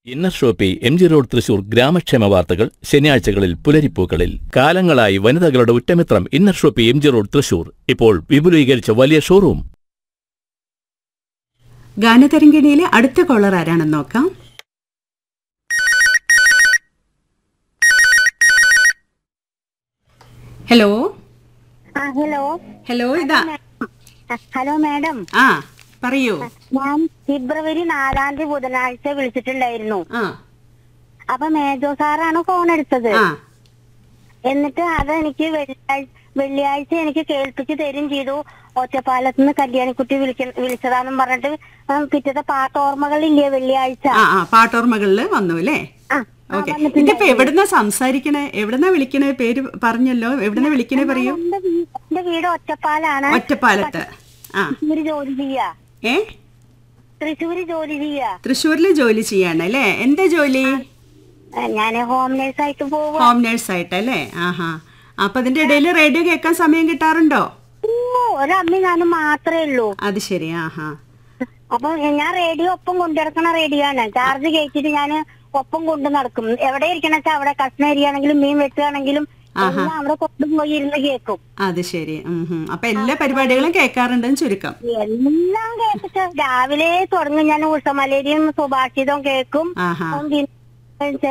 Inner shoppe M G road Thrissur ഗ്രാമക്ഷേമ വാർത്തകൾ ശനിയാഴ്ചകളിൽ പുലരിപ്പൂക്കളിൽ കാലങ്ങളായി വനിതകളുടെ ഉറ്റമിത്രം inner shoppe M G road Thrissur ഇപ്പോൾ വിപുലീകരിച്ച വലിയ ഷോറൂം ഗാനതരംഗിണിയിലെ അടുത്ത കോളർ ആരാണെന്ന് നോക്കാം ഹലോ ആ ഹലോ ഹലോ ഇതാ ആ, ഹലോ മാഡം ആ പറയൂ ഞാൻ ഫെബ്രുവരി നാലാം തീയതി ബുധനാഴ്ച വിളിച്ചിട്ടുണ്ടായിരുന്നു ആ അപ്പൊ മേജോ സാറാണ് ഫോൺ എടുത്തത് ആ എന്നിട്ട് അത് എനിക്ക് വെള്ളിയാഴ്ച വെള്ളിയാഴ്ച എനിക്ക് കേൾപ്പിച്ച് തരും ചെയ്തു ഒറ്റപ്പാലത്ത് നിന്ന് കല്യാണിക്കുട്ടി വിളിക്ക വിളിച്ചതാണെന്നും പറഞ്ഞിട്ട് ആ, പിറ്റത്തെ പാട്ടോർമ്മകളില്ലേ വെള്ളിയാഴ്ച ആ ആ പാട്ടോർമ്മകളില് വന്നു അല്ലേ ആ, ആ, ഓക്കെ വന്നിട്ടുണ്ട്. ഇതിപ്പോ എവിടുന്നാ സംസാരിക്കണേ എവിടുന്നാ വിളിക്കണേ പേര് പറഞ്ഞല്ലോ എവിടുന്നാ വിളിക്കണേ പറയൂ എന്റെ വീ- എന്റെ വീട് ഒറ്റപ്പാലാണ് ഒറ്റപ്പാലത്ത് ആ തൃശ്ശൂര് ജോലി ചെയ്യാ ഏ തൃശ്ശൂര് ജോലി ചെയ്യാ തൃശ്ശൂരില് ജോലി ചെയ്യാണ് അല്ലേ എന്താ ജോലി ഞാൻ ഹോം നേഴ്സായിട്ട് പോവുക ഹോം നേഴ്സ് ആയിട്ടല്ലേ ആഹാ അപ്പൊ അതിന്റെ ഇടയിൽ റേഡിയോ കേൾക്കാൻ സമയം കിട്ടാറുണ്ടോ ഒരമ്മ ഞാനും മാത്രമേ ഉള്ളൂ അത് ശരി ആഹാ അപ്പൊ ഞാൻ റേഡിയോ ഒപ്പം കൊണ്ടുനടക്കണ റേഡിയോ ആണ് ചാർജ് കയറ്റിട്ട് ഞാൻ ഒപ്പം കൊണ്ടു നടക്കും എവിടെ ഇരിക്കണ വെച്ചാൽ അവിടെ കഷ്ണ അരിയാണെങ്കിലും മീൻ വെട്ടുകയാണെങ്കിലും എല്ലാം അവിടെ കൊണ്ടുപോയി ഇരുന്ന് കേൾക്കും അത് ശരി ഉം ഹും. അപ്പൊ എല്ലാ പരിപാടികളും കേൾക്കാറുണ്ടെന്ന് ചുരുക്കം എല്ലാം കേട്ടിട്ട് രാവിലെ തുടങ്ങും ഞാൻ ഉഷമലേരിയും സുഭാഷിതവും കേൾക്കും ആഹാ പിന്നെ